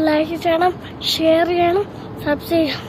like ചെയ്യണം share ചെയ്യണം subscribe ചെയ്യണം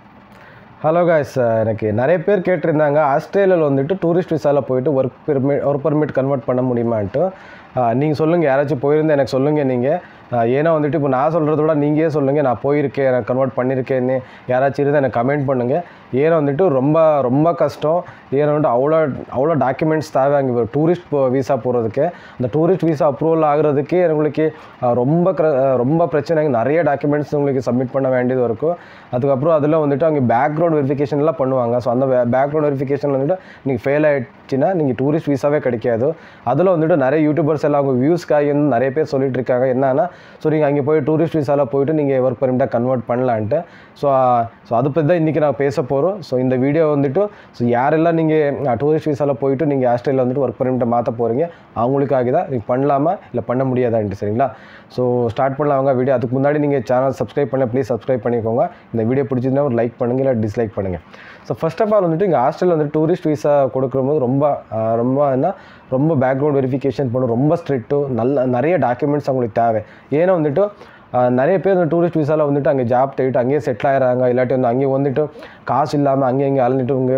ஹலோ காய்ஸ் எனக்கு நிறைய பேர் கேட்டிருந்தாங்க ஆஸ்திரேலியாவில் வந்துட்டு டூரிஸ்ட் விசாவில் போயிட்டு work permit work permit convert பண்ண முடியுமான்ட்டு நீங்கள் சொல்லுங்கள் யாராச்சும் போயிருந்தா எனக்கு சொல்லுங்கள் நீங்கள் ஏன்னா வந்துட்டு இப்போ நான் சொல்கிறத விட நீங்களே சொல்லுங்கள் நான் போயிருக்கேன் நான் கன்வெர்ட் பண்ணியிருக்கேன்னு யாராச்சும் இருந்தால் எனக்கு கமெண்ட் பண்ணுங்கள் ஏன்னா வந்துட்டு ரொம்ப ரொம்ப கஷ்டம் ஏன்னா வந்துட்டு அவ்வளோ அவ்வளோ டாக்குமெண்ட்ஸ் தேவை அங்கே டூரிஸ்ட் விசா போகிறதுக்கு அந்த டூரிஸ்ட் விசா அப்ரூவல் ஆகுறதுக்கே உங்களுக்கு அஹ், ரொம்ப க்ர- அஹ், ரொம்ப பிரச்சனைங்க நிறைய டாக்குமெண்ட்ஸ் உங்களுக்கு சப்மிட் பண்ண வேண்டியது இருக்கும் அதுக்கப்புறம் அதில் வந்துட்டு அவங்க பேக்ரவுண்ட் வெரிஃபிகேஷன்லாம் பண்ணுவாங்க ஸோ அந்த பேக்ரவுண்ட் வெரிஃபிகேஷன் வந்துட்டு நீங்கள் ஃபெயில் ஆயிடுச்சுன்னா நீங்கள் டூரிஸ்ட் விசாவே கிடைக்காது அதில் வந்துட்டு நிறைய யூடியூபர்ஸ் எல்லாம் அவங்க வியூஸ்க்காக வந்து நிறைய பேர் சொல்லிட்டு இருக்காங்க என்னன்னா ஸோ நீங்கள் அங்கே போய் டூரிஸ்ட் விசாவில் போயிட்டு நீங்கள் ஒர்க் பர்மிட்டாக கன்வெர்ட் பண்ணலான்ட்டு ஸோ ஸோ அதை பற்றி தான் இன்றைக்கி நான் பேச போகிறோம் ஸோ இந்த வீடியோ வந்துட்டு ஸோ யாரெல்லாம் நீங்கள் டூரிஸ்ட் விசாவில் போயிட்டு நீங்கள் ஆஸ்திரேலியா வந்துட்டு ஒர்க் பர்மிட்டை மாற்ற போகிறீங்க அவங்களுக்காக தான் நீங்கள் பண்ணலாமா இல்லை பண்ண முடியாதான்ட்டு சரிங்களா ஸோ ஸ்டார்ட் பண்ணலாம் அவங்க வீடியோ அதுக்கு முன்னாடி நீங்கள் சேனல் சப்ஸ்கிரைப் பண்ண ப்ளீஸ் சப்ஸ்கிரைப் பண்ணிக்கோங்க இந்த வீடியோ பிடிச்சிருந்தா ஒரு லைக் பண்ணுங்கள் இல்லை டிஸ்லைக் பண்ணுங்கள் ஸோ ஃபர்ஸ்ட் ஆஃப் ஆல் வந்துட்டு இங்கே ஹாஸ்டலில் வந்து டூரிஸ்ட் விசா கொடுக்கும்போது ரொம்ப ஆஹ், ரொம்ப என்ன ரொம்ப பேக்ரவுண்ட் வெரிஃபிகேஷன் பண்ணும் ரொம்ப ஸ்ட்ரிக்ட்டு நல்ல நிறைய டாக்குமெண்ட்ஸ் அவங்களுக்கு தேவை ஏன்னா வந்துட்டு ஆஹ், நிறைய பேர் இந்த டூரிஸ்ட் விசாவில் வந்துட்டு அங்கே ஜாப் தேடிட்டு அங்கேயே செட்டில் ஆகிறாங்க இல்லாட்டி வந்து அங்கேயே வந்துட்டு காசு இல்லாமல் அங்கே இங்கே அலைஞ்சிட்டு இவங்க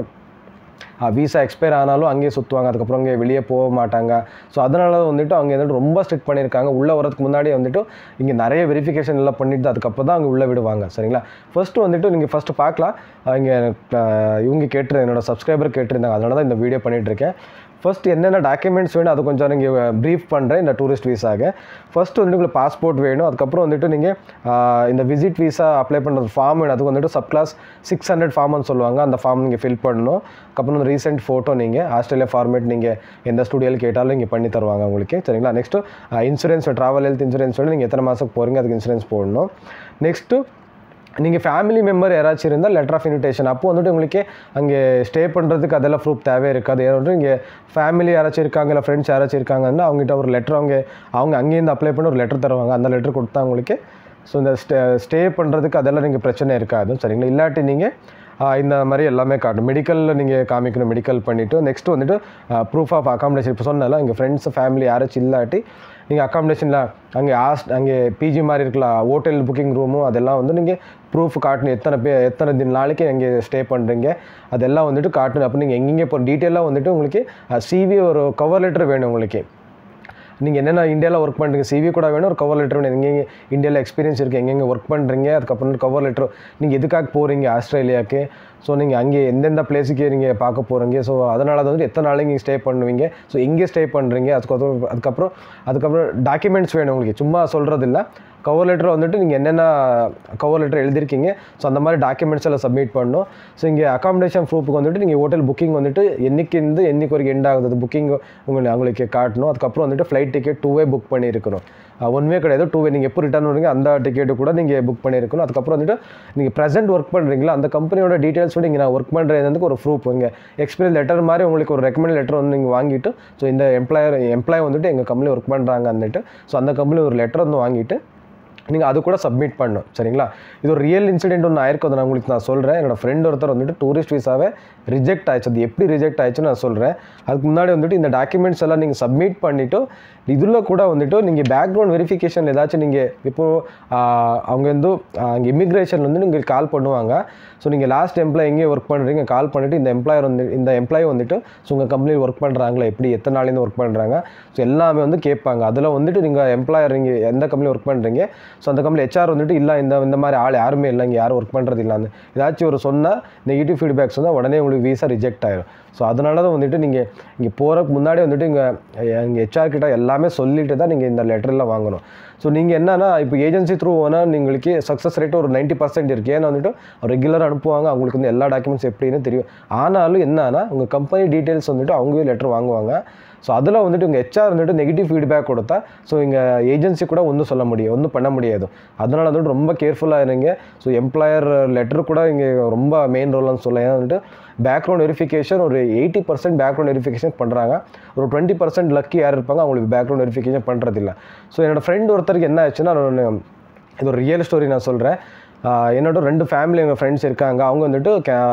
விசா எக்ஸ்பயர் ஆனாலும் அங்கேயே சுற்றுவாங்க அதுக்கப்புறம் அங்கே வெளியே போக மாட்டாங்க ஸோ அதனால வந்துட்டு அவங்க வந்துட்டு ரொம்ப ஸ்ட்ரிக்ட் பண்ணியிருக்காங்க உள்ளே வரதுக்கு முன்னாடி வந்துட்டு இங்கே நிறைய வெரிஃபிகேஷன் எல்லாம் பண்ணிட்டு அதுக்கப்புறம் தான் அங்கே உள்ளே விடுவாங்க சரிங்களா ஃபர்ஸ்ட்டு வந்துட்டு நீங்கள் ஃபஸ்ட்டு பார்க்கலாம் இங்கே இவங்க கேட்டு என்னோட சப்ஸ்கிரைபர் கேட்டிருந்தாங்க அதனால தான் இந்த வீடியோ பண்ணிகிட்ருக்கேன் ஃபர்ஸ்ட் என்னென்ன டாக்குமெண்ட்ஸ் வேணும் அது கொஞ்சம் நீங்கள் ப்ரீஃப் பண்ணுறேன் இந்த டூரிஸ்ட் விசாக்கு ஃபர்ஸ்ட் வந்துட்டு உங்களுக்கு பாஸ்போர்ட் வேணும் அதுக்கப்புறம் வந்துட்டு நீங்கள் இந்த விசிட் விசா அப்ளை பண்ணுறது ஃபார்ம் வேணும் அதுக்கு வந்துட்டு சப் கிளாஸ் சிக்ஸ் ஹண்ட்ரட் ஃபார்ம்னு சொல்லுவாங்க அந்த ஃபார்ம் நீங்கள் ஃபில் பண்ணணும் அதுக்கப்புறம் வந்து ரீசெண்ட் ஃபோட்டோ நீங்கள் ஆஸ்திரேலியா ஃபார்மேட் நீங்கள் எந்த ஸ்டூடியோவில் கேட்டாலும் இங்கே பண்ணி தருவாங்க உங்களுக்கு சரிங்களா next insurance travel health insurance வேணும் நீங்கள் எத்தனை மாதத்துக்கு போகிறீங்க அதுக்கு இன்சூரன்ஸ் போடணும் நெக்ஸ்ட்டு நீங்கள் ஃபேமிலி மெம்பர் யாராச்சும் இருந்தால் லெட்டர் ஆஃப் இன்விடேஷன் அப்போ வந்துட்டு உங்களுக்கு அங்கே ஸ்டே பண்ணுறதுக்கு அதெல்லாம் ப்ரூஃப் தேவை இருக்காது ஏன்னா வந்துட்டு இங்கே ஃபேமிலி யாராச்சும் இருக்காங்க இல்லை ஃப்ரெண்ட்ஸ் யாராச்சும் இருக்காங்கன்னா அவங்ககிட்ட ஒரு லெட்டர் அவங்க அவங்க அங்கேருந்து அப்ளை பண்ணி ஒரு லெட்டர் தருவாங்க அந்த லெட்டர் கொடுத்தா உங்களுக்கு ஸோ இந்த ஸ்டே ஸ்டே பண்ணுறதுக்கு அதெல்லாம் நீங்கள் பிரச்சனை இருக்காது சரிங்களா இல்லாட்டி நீங்கள் ஆஹ் இந்த மாதிரி எல்லாமே காட்டும் மெடிக்கலில் நீங்கள் காமிக்கணும் மெடிக்கல் பண்ணிவிட்டு நெக்ஸ்ட் வந்துட்டு ப்ரூஃப் ஆஃப் அகாமடேஷன் இப்போ சொன்னால எங்கள் ஃப்ரெண்ட்ஸ் ஃபேமிலி யாராச்சும் இல்லாட்டி நீங்கள் அகாமடேஷனில் அங்கே ஆஸ் அங்கே பிஜி மாதிரி இருக்கலாம் ஹோட்டல் புக்கிங் ரூமும் அதெல்லாம் வந்து நீங்கள் ப்ரூஃப் காட்டணும் எத்தனை பே எத்தனை தின நாளைக்கு அங்கே ஸ்டே பண்ணுறீங்க அதெல்லாம் வந்துட்டு காட்டணும் அப்போ நீங்கள் எங்கெங்கே இப்போ டீட்டெயிலாக வந்துட்டு உங்களுக்கு சிவி ஒரு கவர் லெட்டர் வேணும் உங்களுக்கு நீங்கள் என்னென்ன இந்தியாவில் ஒர்க் பண்ணுறீங்க சிவி கூட வேணும் ஒரு கவர் லெட்டர் வேணும் எங்கெங்கே இந்தியாவில் எக்ஸ்பீரியன்ஸ் இருக்குது எங்கெங்கே ஒர்க் பண்ணுறீங்க அதுக்கப்புறம் கவர் லெட்டர் நீங்கள் எதுக்காக போகிறீங்க ஆஸ்திரேலியாவுக்கு ஸோ நீங்கள் அங்கே எந்தெந்த பிளேஸுக்கு நீங்கள் பார்க்க போகிறீங்க ஸோ அதனால தான் வந்து எத்தனை நாளைக்கு நீங்கள் ஸ்டே பண்ணுவீங்க ஸோ எங்கே ஸ்டே பண்ணுறீங்க அதுக்கப்புறம் அதுக்கப்புறம் அதுக்கப்புறம் டாக்குமெண்ட்ஸ் வேணும் உங்களுக்கு சும்மா சொல்கிறது இல்லை கவர் லெட்டர் வந்துட்டு நீங்கள் என்னென்ன கவர் லெட்டர் எழுதிருக்கீங்க ஸோ அந்த மாதிரி டாக்குமெண்ட்ஸ் எல்லாம் சப்மிட் பண்ணணும் ஸோ இங்கே அகாமடேஷன் ப்ரூஃபுக்கு வந்துட்டு நீங்கள் ஹோட்டல் புக்கிங் வந்துட்டு என்னைக்கு இருந்து என்னைக்கு வரைக்கும் எண்ட் ஆகுது புக்கிங் உங்களுக்கு அவங்களுக்கு காட்டணும் அதுக்கப்புறம் வந்துட்டு flight ticket two way book பண்ணியிருக்கணும் ஒன் வே கிடையாது டூ வே நீங்கள் எப்போ ரிட்டர்ன் வருவீங்க அந்த டிக்கெட்டு கூட நீங்கள் புக் பண்ணியிருக்கணும் அதுக்கப்புறம் வந்துட்டு நீங்கள் ப்ரெசென்ட் ஒர்க் பண்ணுறீங்களா அந்த கம்பெனியோட டீட்டெயில்ஸ் வந்து இங்கே நான் ஒர்க் பண்ணுறதுக்கு ஒரு ப்ரூஃப் இங்கே எக்ஸ்பீரியன்ஸ் லெட்டர் மாதிரி உங்களுக்கு ஒரு ரெக்கமெண்ட் லெட்டர் வந்து நீங்கள் வாங்கிட்டு ஸோ இந்த எம்ப்ளாயர் எம்ப்ளாய் வந்துட்டு எங்கள் கம்பெனி ஒர்க் பண்ணுறாங்க வந்துட்டு ஸோ அந்த கம்பெனி ஒரு லெட்டர் வந்து வாங்கிட்டு நீங்கள் அது கூட சப்மிட் பண்ணணும் சரிங்களா இது ஒரு ரியல் இன்சிடென்ட் ஒன்று ஆயிருக்கு அதை நான் உங்களுக்கு நான் சொல்கிறேன் என்னோட ஃப்ரெண்ட் ஒருத்தர் வந்துட்டு டூரிஸ்ட் விசாவே ரிஜெக்ட் ஆயிடுச்சு அது எப்படி ரிஜெக்ட் ஆயிடுச்சுன்னு நான் சொல்கிறேன் அதுக்கு முன்னாடி வந்துட்டு இந்த டாக்குமெண்ட்ஸ் எல்லாம் நீங்கள் சப்மிட் பண்ணிவிட்டு இதில் கூட வந்துட்டு நீங்கள் பேக்ரவுண்ட் வெரிஃபிகேஷன் ஏதாச்சும் நீங்கள் இப்போது அவங்க வந்து அங்கே இமிக்ரேஷன் வந்து நீங்கள் கால் பண்ணுவாங்க ஸோ நீங்கள் லாஸ்ட் எம்ப்ளாய் எங்கேயே ஒர்க் பண்ணுறீங்க கால் பண்ணிவிட்டு இந்த எம்ப்ளாயர் வந்து இந்த எம்ப்ளாயி வந்துட்டு ஸோ உங்கள் கம்பெனியில் ஒர்க் பண்ணுறாங்களா எப்படி எத்தனை நாள்லேருந்து ஒர்க் பண்ணுறாங்க ஸோ எல்லாமே வந்து கேட்பாங்க அதில் வந்துட்டு நீங்கள் எம்ப்ளாயர் நீங்கள் எந்த கம்பெனி ஒர்க் பண்ணுறீங்க ஸோ அந்த கம்பெனி ஹெச்ஆர் வந்துட்டு இல்லை இந்த இந்த மாதிரி ஆள் யாருமே இல்லை இங்கே யாரும் ஒர்க் பண்ணுறது இல்லாமல் ஏதாச்சும் ஒரு சொன்னால் நெகட்டிவ் ஃபீட்பேக்ஸ் வந்தால் உடனே உங்களுக்கு வீசா ரிஜெக்ட் ஆயிரும் ஸோ அதனால தான் வந்துட்டு நீங்கள் இங்கே போகிறதுக்கு முன்னாடி வந்துட்டு இங்கே இங்கே ஹெச்ஆர் கிட்ட எல்லாமே சொல்லிட்டு தான் நீங்கள் இந்த லெட்டர்லாம் வாங்கணும் ஸோ நீங்கள் என்னன்னா இப்போ ஏஜென்சி த்ரூ போனால் உங்களுக்கு சக்ஸஸ் ரேட் ஒரு நைன்ட்டி பர்சன்ட் இருக்குது ஏன்னா வந்துட்டு ரெகுலராக அனுப்புவாங்க அவங்களுக்கு வந்து எல்லா டாக்குமெண்ட்ஸ் எப்படின்னு தெரியும் ஆனாலும் என்னன்னா உங்கள் கம்பெனி டீட்டெயில்ஸ் வந்துட்டு அவங்களே லெட்டர் வாங்குவாங்க ஸோ அதில் வந்துட்டு உங்கள் ஹெச்ஆர் வந்துட்டு நெகட்டிவ் ஃபீட்பேக் கொடுத்தா ஸோ இங்கே ஏஜென்சி கூட ஒன்றும் சொல்ல முடியும் ஒன்றும் பண்ண முடியாது அதனால் வந்துட்டு ரொம்ப கேர்ஃபுல்லாக இருங்க ஸோ எம்ப்ளாயர் லெட்டர் கூட இங்கே ரொம்ப மெயின் ரோல்னு சொல்ல ஏன்னா வந்துட்டு பேக்ரவுண்ட் வெரிஃபிகேஷன் ஒரு எயிட்டி பர்சன்ட் பேக்ரவுண்ட் வெரிஃபிகேஷன் பண்ணுறாங்க ஒரு டுவெண்ட்டி பர்சன்ட் லக்கி யார் இருப்பாங்க அவங்களுக்கு பேக்ரவுண்ட் வெரிஃபிகேஷன் பண்ணுறதில்ல ஸோ என்னோடய ஃப்ரெண்ட் ஒருத்தருக்கு என்ன ஆச்சுன்னா நான் இது ஒரு ரியல் ஸ்டோரி நான் சொல்கிறேன் என்னோட ரெண்டு ஃபேமிலி எங்கள் ஃப்ரெண்ட்ஸ் இருக்காங்க அவங்க வந்துட்டு கே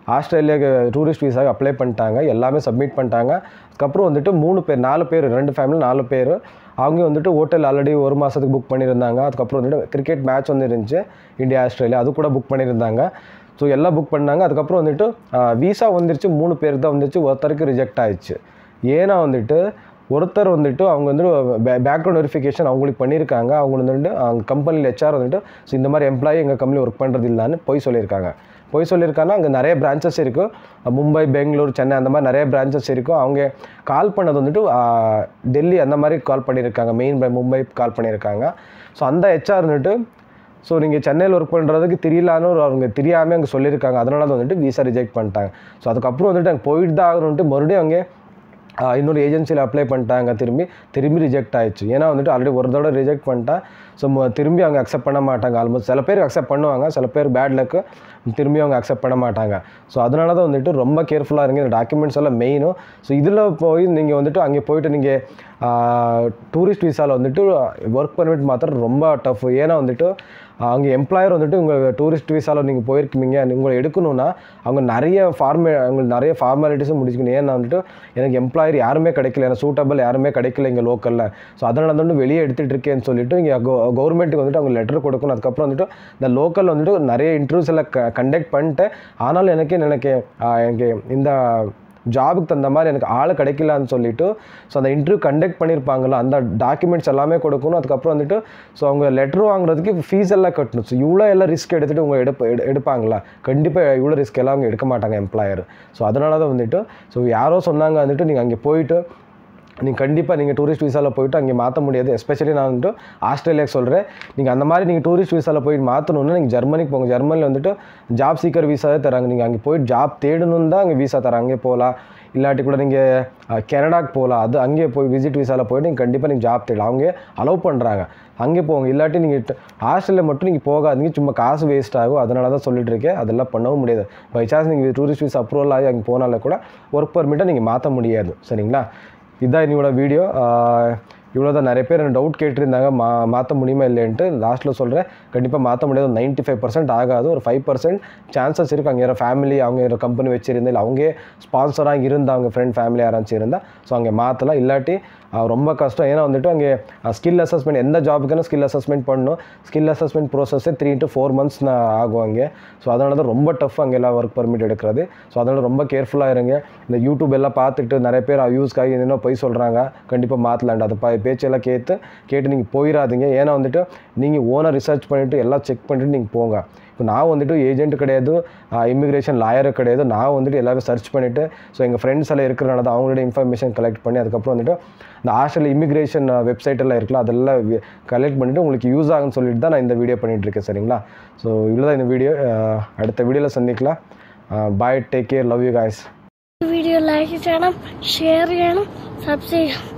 ஆஸ்திரேலியாவுக்கு டூரிஸ்ட் விசாக்கு அப்ளை பண்ணிட்டாங்க எல்லாமே சப்மிட் பண்ணிட்டாங்க அதுக்கப்புறம் வந்துட்டு மூணு பேர் நாலு பேர் ரெண்டு ஃபேமிலி நாலு பேர் அவங்க வந்துட்டு ஹோட்டல் ஆல்ரெடி ஒரு மாதத்துக்கு புக் பண்ணியிருந்தாங்க அதுக்கப்புறம் வந்துட்டு கிரிக்கெட் மேட்ச் வந்து இருந்துச்சு இந்தியா ஆஸ்திரேலியா அது கூட புக் பண்ணியிருந்தாங்க ஸோ எல்லாம் புக் பண்ணாங்க அதுக்கப்புறம் வந்துட்டு வீசா வந்துருச்சு மூணு பேருக்கு தான் வந்துருச்சு ஒருத்தருக்கு ரிஜெக்ட் ஆயிடுச்சு ஏன்னா வந்துட்டு ஒருத்தர் வந்துட்டு அவங்க வந்துட்டு பேக்ரவுண்ட் வெரிஃபிகேஷன் அவங்களுக்கு பண்ணியிருக்காங்க அவங்க வந்துட்டு அவங்க கம்பெனியில் ஹெச்ஆர் வந்துட்டு ஸோ இந்த மாதிரி எம்ப்ளாயி எங்கள் கம்பெனி ஒர்க் பண்ணுறது இல்லைன்னு போய் சொல்லியிருக்காங்க போய் சொல்லியிருக்காங்கன்னா அங்கே நிறைய பிரான்ச்சஸ் இருக்குது மும்பை பெங்களூர் சென்னை அந்த மாதிரி நிறைய பிரான்ச்சஸ் இருக்கும் அவங்க கால் பண்ணது வந்துட்டு ஆ, டெல்லி அந்த மாதிரி கால் பண்ணியிருக்காங்க மெயின் மும்பை கால் பண்ணியிருக்காங்க ஸோ அந்த ஹெச்ஆர் வந்துட்டு ஸோ நீங்கள் சென்னையில் ஒர்க் பண்ணுறதுக்கு தெரியலான்னு ஒரு அவங்க தெரியாமல் அங்கே சொல்லியிருக்காங்க அதனால தான் வந்துட்டு விசா ரிஜெக்ட் பண்ணிட்டாங்க ஸோ அதுக்கப்புறம் வந்துட்டு அங்கே போயிட்டு தான் ஆகணுன்ட்டு மறுபடியும் அவங்க ஆஹ், இன்னொரு ஏஜென்சியில் அப்ளை பண்ணிட்டாங்க திரும்பி திரும்பி ரிஜெக்ட் ஆயிடுச்சு ஏன்னா வந்துட்டு ஆல்ரெடி ஒரு தடவை ரிஜெக்ட் பண்ணிட்டா ஸோ திரும்பி அவங்க அக்செப்ட் பண்ண மாட்டாங்க ஆல்மோஸ்ட் சில பேர் அக்செப்ட் பண்ணுவாங்க சில பேர் பேட் லக்கு திரும்பி அவங்க அக்செப்ட் பண்ண மாட்டாங்க ஸோ அதனால தான் வந்துட்டு ரொம்ப கேர்ஃபுல்லாக இருங்க இந்த டாக்குமெண்ட்ஸ் எல்லாம் மெயினும் ஸோ இதில் போய் நீங்கள் வந்துட்டு அங்கே போயிட்டு நீங்கள் டூரிஸ்ட் விசாவில் வந்துட்டு ஒர்க் பர்மிட் மாத்திரம் ரொம்ப டஃப் ஏன்னா வந்துட்டு அங்கே எம்ப்ளாயர் வந்துட்டு உங்கள் டூரிஸ்ட் விசாவில் நீங்கள் போயிருக்கீங்க உங்களை எடுக்கணும்னா அவங்க நிறைய ஃபார்மே அவங்களுக்கு நிறைய ஃபார்மாலிட்டிஸும் முடிச்சுக்கணும் ஏன்னா வந்துட்டு எனக்கு எம்ப்ளாயர் யாருமே கிடைக்கல எனக்கு சூட்டபிள் யாருமே கிடைக்கல இங்கே லோக்கலில் ஸோ அதனால தான் வந்து வெளியே எடுத்துகிட்டு இருக்கேன்னு சொல்லிட்டு இங்கே கவர்மெண்ட்டுக்கு வந்துட்டு அவங்க லெட்டர் கொடுக்கணும் அதுக்கப்புறம் வந்துட்டு இந்த லோக்கல் வந்துட்டு நிறைய இன்டர்வியூஸ் எல்லாம் க கண்டக்ட் பண்ணிட்டு ஆனாலும் எனக்கு எனக்கு ஆஹ், எனக்கு இந்த ஜாபுக்கு தகுந்த மாதிரி எனக்கு ஆள் கிடைக்கலான்னு சொல்லிட்டு ஸோ அந்த இன்டர்வியூ கண்டக்ட் பண்ணியிருப்பாங்கல்ல அந்த டாக்குமெண்ட்ஸ் எல்லாமே கொடுக்கணும் அதுக்கப்புறம் வந்துட்டு ஸோ அவங்க லெட்டர் வாங்குறதுக்கு ஃபீஸ் எல்லாம் கட்டணும் ஸோ இவ்வளோ எல்லாம் ரிஸ்க் எடுத்துகிட்டு உங்க எடுப்ப எடு எடுப்பாங்களா கண்டிப்பாக இவ்வளோ ரிஸ்க் எல்லாம் அவங்க எடுக்க மாட்டாங்க எம்ப்ளாயர் ஸோ அதனால தான் வந்துட்டு ஸோ யாரோ சொன்னாங்க வந்துட்டு நீங்கள் அங்கே போயிட்டு நீங்கள் கண்டிப்பாக நீங்கள் டூரிஸ்ட் விசாவில் போயிட்டு அங்கே மாற்ற முடியாது எஸ்பெஷலி நான் வந்துட்டு ஆஸ்திரேலியாக்கு சொல்கிறேன் நீங்கள் அந்த மாதிரி நீங்கள் டூரிஸ்ட் விசாவில் போயிட்டு மாற்றணுன்னா நீங்கள் ஜெர்மனிக்கு போங்க ஜெர்மனியில் வந்துட்டு ஜாப் சீக்கர் விசாவே தராங்க நீங்கள் அங்கே போயிட்டு ஜாப் தேடணுன்னு தான் அங்கே விசா தராங்க அங்கே போகலாம் இல்லாட்டி கூட நீங்கள் கனடாக்கு போகலாம் அது அங்கே போய் விசிட் விசாவில் போயிட்டு நீங்கள் கண்டிப்பாக நீங்கள் ஜாப் தேடலாம் அவங்க அலோவ் பண்ணுறாங்க அங்கே போங்க இல்லாட்டி நீங்கள் ஹாஸ்டலில் மட்டும் நீங்கள் போகாதீங்க சும்மா காசு வேஸ்ட் ஆகும் அதனால தான் சொல்லிட்டு இருக்கேன் அதெல்லாம் பண்ணவும் முடியாது பை சான்ஸ் நீங்கள் டூரிஸ்ட் விசா அப்ரூவல் ஆகி அங்கே போனாலும் கூட ஒர்க் பர்மிட்டை நீங்கள் மாற்ற முடியாது சரிங்களா இதுதான் என்னோட வீடியோ இவ்வளோ தான் நிறைய பேர் எனக்கு டவுட் கேட்டிருந்தாங்க மா மாற்ற முடியுமா இல்லைன்ட்டு லாஸ்ட்டில் சொல்கிறேன் கண்டிப்பாக மாற்ற முடியாது நைன்ட்டி ஃபைவ் பர்சன்ட் ஆகாது ஒரு ஃபைவ் பர்சன்ட் சான்சஸ் இருக்குது அங்கே யாரோ ஃபேமிலி அவங்க யாரோ கம்பெனி வச்சிருந்தா இல்லை அவங்க ஸ்பான்சராக இருந்தால் அவங்க ஃப்ரெண்ட் ஃபேமிலி யாராச்சும் இருந்தால் ஸோ அங்கே மாற்றலாம் இல்லாட்டி அஹ், ரொம்ப கஷ்டம் ஏன்னா வந்துட்டு அங்கே ஸ்கில் அசஸ்மெண்ட் எந்த ஜாபுக்குன்னு ஸ்கில் அசஸ்மெண்ட் பண்ணணும் ஸ்கில் அசஸ்மெண்ட் ப்ரோசஸே த்ரீ டு ஃபோர் மந்த்ஸ் ஆகும் அங்கே ஸோ அதனால தான் ரொம்ப டஃப் அங்கே எல்லாம் ஒர்க் பர்மிட் எடுக்கிறது ஸோ அதனால ரொம்ப கேர்ஃபுல்லாக இருங்க இந்த யூடியூப் எல்லாம் பார்த்துட்டு நிறைய பேர் யூஸ்க்காக என்னென்ன போய் சொல்கிறாங்க கண்டிப்பாக மாற்றலாண்டு அது ப பேச்செல்லாம் கேட்டு கேட்டு நீங்கள் போயிடாதீங்க ஏன்னா வந்துட்டு நீங்கள் ஓனாக ரிசர்ச் பண்ணிவிட்டு எல்லாம் செக் பண்ணிட்டு நீங்கள் போங்க இப்போ நான் வந்துட்டு ஏஜென்ட் கிடையாது இமிக்ரேஷன் லாயர் கிடையாது நான் வந்துட்டு எல்லாமே சர்ச் பண்ணிவிட்டு ஸோ எங்கள் ஃப்ரெண்ட்ஸ் எல்லாம் இருக்கிறனால தான் அவங்களோட இன்ஃபர்மேஷன் கலெக்ட் பண்ணி அதுக்கப்புறம் வந்துட்டு இந்த ஹாஸ்டல் இமிக்ரேஷன் வெப்சைட் எல்லாம் இருக்குல்ல அதெல்லாம் கலெக்ட் பண்ணிவிட்டு உங்களுக்கு யூஸ் ஆகும்னு சொல்லிட்டு தான் நான் இந்த வீடியோ பண்ணிகிட்டு இருக்கேன் சரிங்களா ஸோ இவ்வளோதான் இந்த வீடியோ அடுத்த வீடியோவில் சந்திக்கலாம் bye take care love you guys video like ചെയ്യണം ഷെയർ ചെയ്യണം സബ്സ്ക്രൈബ് ചെയ്യണം